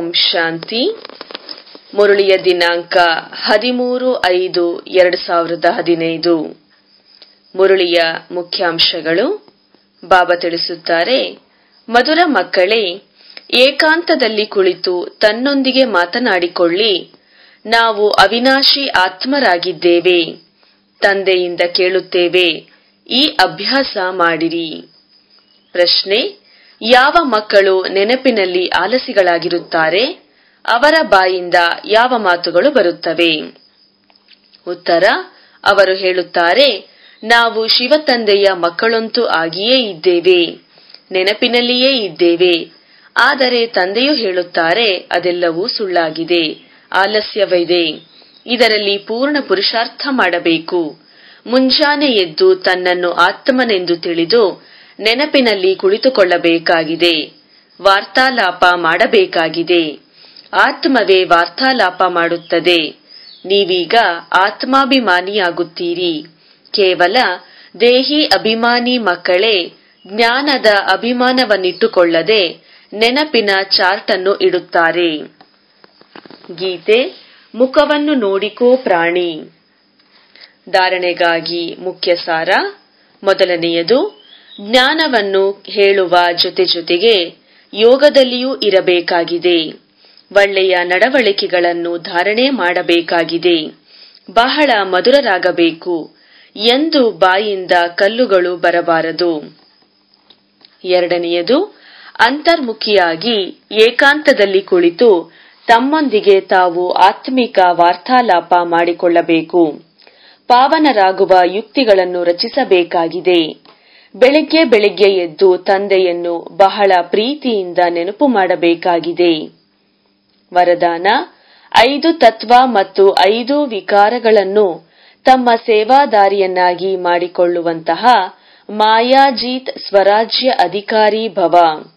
ಶಾಂತಿ ಮುರಳಿಯ ದಿನಾಂಕ ಹದಿಮೂರು ಐದು ಎರಡು ಸಾವಿರದ ಹದಿನೈದು ಮುರಳಿಯ ಮುಖ್ಯಾಂಶಗಳು ಬಾಬಾ ತಿಳಿಸುತ್ತಾರೆ ಮಧುರ ಮಕ್ಕಳೇ ಏಕಾಂತದಲ್ಲಿ ಕುಳಿತು ತನ್ನೊಂದಿಗೆ ಮಾತನಾಡಿಕೊಳ್ಳಿ ನಾವು ಅವಿನಾಶಿ ಆತ್ಮರಾಗಿದ್ದೇವೆ ತಂದೆಯಿಂದ ಕೇಳುತ್ತೇವೆ ಈ ಅಭ್ಯಾಸ ಮಾಡಿರಿ ಪ್ರಶ್ನೆ ಯಾವ ಮಕ್ಕಳು ನೆನಪಿನಲ್ಲಿ ಆಲಸಿಗಳಾಗಿರುತ್ತಾರೆ ಅವರ ಬಾಯಿಂದ ಯಾವ ಮಾತುಗಳು ಬರುತ್ತವೆ ಉತ್ತರ ಅವರು ಹೇಳುತ್ತಾರೆ ನಾವು ಶಿವತಂದೆಯ ಮಕ್ಕಳಂತೂ ಆಗಿಯೇ ಇದ್ದೇವೆ ನೆನಪಿನಲ್ಲಿಯೇ ಇದ್ದೇವೆ ಆದರೆ ತಂದೆಯು ಹೇಳುತ್ತಾರೆ ಅದೆಲ್ಲವೂ ಸುಳ್ಳಾಗಿದೆ ಆಲಸ್ಯವಿದೆ ಇದರಲ್ಲಿ ಪೂರ್ಣ ಪುರುಷಾರ್ಥ ಮಾಡಬೇಕು ಮುಂಜಾನೆ ಎದ್ದು ತನ್ನನ್ನು ಆತ್ಮನೆಂದು ತಿಳಿದು ನೆನಪಿನಲ್ಲಿ ಕುಳಿತುಕೊಳ್ಳಬೇಕಾಗಿದೆ ವಾರ್ತಾಲಾಪ ಮಾಡಬೇಕಾಗಿದೆ ಆತ್ಮವೇ ವಾರ್ತಾಲಾಪ ಮಾಡುತ್ತದೆ ನೀವೀಗ ಆತ್ಮಾಭಿಮಾನಿಯಾಗುತ್ತೀರಿ ಕೇವಲ ದೇಹಿ ಅಭಿಮಾನಿ ಮಕ್ಕಳೇ ಜ್ಞಾನದ ಅಭಿಮಾನವನ್ನಿಟ್ಟುಕೊಳ್ಳದೆ ನೆನಪಿನ ಚಾರ್ಟ್ ಅನ್ನು ಇಡುತ್ತಾರೆ ಗೀತೆ ಮುಖವನ್ನು ನೋಡಿಕೋ ಪ್ರಾಣಿ ಧಾರಣೆಗಾಗಿ ಮುಖ್ಯ ಸಾರ ಮೊದಲನೆಯದು ಜ್ಞಾನವನ್ನು ಹೇಳುವ ಜೊತೆ ಜೊತೆಗೆ ಯೋಗದಲ್ಲಿಯೂ ಇರಬೇಕಾಗಿದೆ ಒಳ್ಳೆಯ ನಡವಳಿಕೆಗಳನ್ನು ಧಾರಣೆ ಮಾಡಬೇಕಾಗಿದೆ ಬಹಳ ಮಧುರರಾಗಬೇಕು ಎಂದು ಬಾಯಿಂದ ಕಲ್ಲುಗಳು ಬರಬಾರದು ಎರಡನೆಯದು ಅಂತರ್ಮುಖಿಯಾಗಿ ಏಕಾಂತದಲ್ಲಿ ಕುಳಿತು ತಮ್ಮೊಂದಿಗೆ ತಾವು ಆತ್ಮಿಕ ವಾರ್ತಾಲಾಪ ಮಾಡಿಕೊಳ್ಳಬೇಕು ಪಾವನರಾಗುವ ಯುಕ್ತಿಗಳನ್ನು ರಚಿಸಬೇಕಾಗಿದೆ ಬೆಳಿಗ್ಗೆ ಬೆಳಿಗ್ಗೆ ಎದ್ದು ತಂದೆಯನ್ನು ಬಹಳ ಪ್ರೀತಿಯಿಂದ ನೆನಪು ಮಾಡಬೇಕಾಗಿದೆ ವರದಾನ ಐದು ತತ್ವ ಮತ್ತು ಐದು ವಿಕಾರಗಳನ್ನು ತಮ್ಮ ಸೇವಾದಾರಿಯನ್ನಾಗಿ ಮಾಡಿಕೊಳ್ಳುವಂತಹ ಮಾಯಾಜೀತ್ ಸ್ವರಾಜ್ಯ ಅಧಿಕಾರಿ ಭವ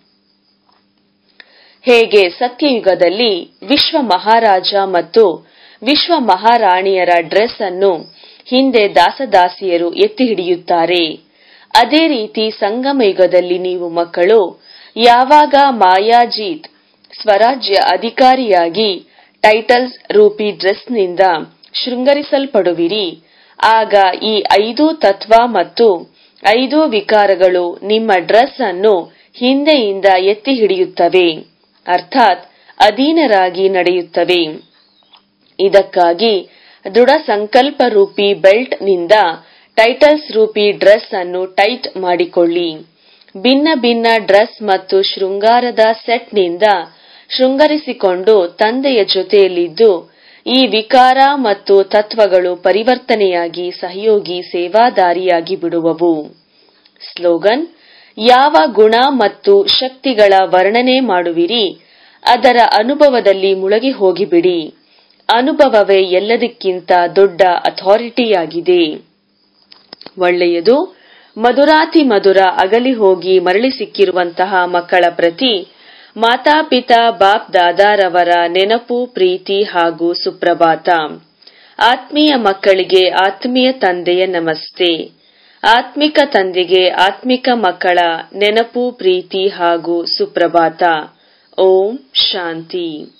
ಹೇಗೆ ಸತ್ಯಯುಗದಲ್ಲಿ ವಿಶ್ವ ಮಹಾರಾಜ ಮತ್ತು ವಿಶ್ವ ಮಹಾರಾಣಿಯರ ಡ್ರೆಸ್ ಅನ್ನು ಹಿಂದೆ ದಾಸದಾಸಿಯರು ಎತ್ತಿ ಹಿಡಿಯುತ್ತಾರೆ ಅದೇ ರೀತಿ ಸಂಗಮ ಯುಗದಲ್ಲಿ ನೀವು ಮಕ್ಕಳು ಯಾವಾಗ ಮಾಯಾಜೀತ್ ಸ್ವರಾಜ್ಯ ಅಧಿಕಾರಿಯಾಗಿ ಟೈಟಲ್ಸ್ ರೂಪಿ ಡ್ರೆಸ್ನಿಂದ ಶೃಂಗರಿಸಲ್ಪಡುವಿರಿ ಆಗ ಈ ಐದು ತತ್ವ ಮತ್ತು ಐದು ವಿಕಾರಗಳು ನಿಮ್ಮ ಡ್ರೆಸ್ ಅನ್ನು ಹಿಂದೆಯಿಂದ ಎತ್ತಿ ಹಿಡಿಯುತ್ತವೆ ಅರ್ಥಾತ್ ಅಧೀನರಾಗಿ ನಡೆಯುತ್ತವೆ ಇದಕ್ಕಾಗಿ ದೃಢ ಸಂಕಲ್ಪ ರೂಪಿ ಬೆಲ್ಟ್ ನಿಂದ ಟೈಟಲ್ಸ್ ರೂಪಿ ಡ್ರೆಸ್ ಅನ್ನು ಟೈಟ್ ಮಾಡಿಕೊಳ್ಳಿ ಭಿನ್ನ ಭಿನ್ನ ಡ್ರೆಸ್ ಮತ್ತು ಶೃಂಗಾರದ ಸೆಟ್ನಿಂದ ಶೃಂಗರಿಸಿಕೊಂಡು ತಂದೆಯ ಜೊತೆಯಲ್ಲಿದ್ದು ಈ ವಿಕಾರ ಮತ್ತು ತತ್ವಗಳು ಪರಿವರ್ತನೆಯಾಗಿ ಸಹಯೋಗಿ ಸೇವಾದಾರಿಯಾಗಿ ಬಿಡುವವು ಸ್ಲೋಗನ್ ಯಾವ ಗುಣ ಮತ್ತು ಶಕ್ತಿಗಳ ವರ್ಣನೆ ಮಾಡುವಿರಿ ಅದರ ಅನುಭವದಲ್ಲಿ ಮುಳುಗಿ ಹೋಗಿಬಿಡಿ ಅನುಭವವೇ ಎಲ್ಲದಕ್ಕಿಂತ ದೊಡ್ಡ ಅಥಾರಿಟಿಯಾಗಿದೆ ಒಳ್ಳೆಯದು ಮಧುರಾತಿ ಮಧುರ ಅಗಲಿ ಹೋಗಿ ಮರಳಿ ಸಿಕ್ಕಿರುವಂತಹ ಮಕ್ಕಳ ಪ್ರತಿ ಮಾತಾಪಿತಾ ಬಾಪ್ ದಾದಾರವರ ನೆನಪು ಪ್ರೀತಿ ಹಾಗೂ ಸುಪ್ರಭಾತ ಆತ್ಮೀಯ ಮಕ್ಕಳಿಗೆ ಆತ್ಮೀಯ ತಂದೆಯ ನಮಸ್ತೆ ಆತ್ಮಿಕ ತಂದೆಗೆ ಆತ್ಮಿಕ ಮಕ್ಕಳ ನೆನಪು ಪ್ರೀತಿ ಹಾಗೂ ಸುಪ್ರಭಾತ ಓಂ ಶಾಂತಿ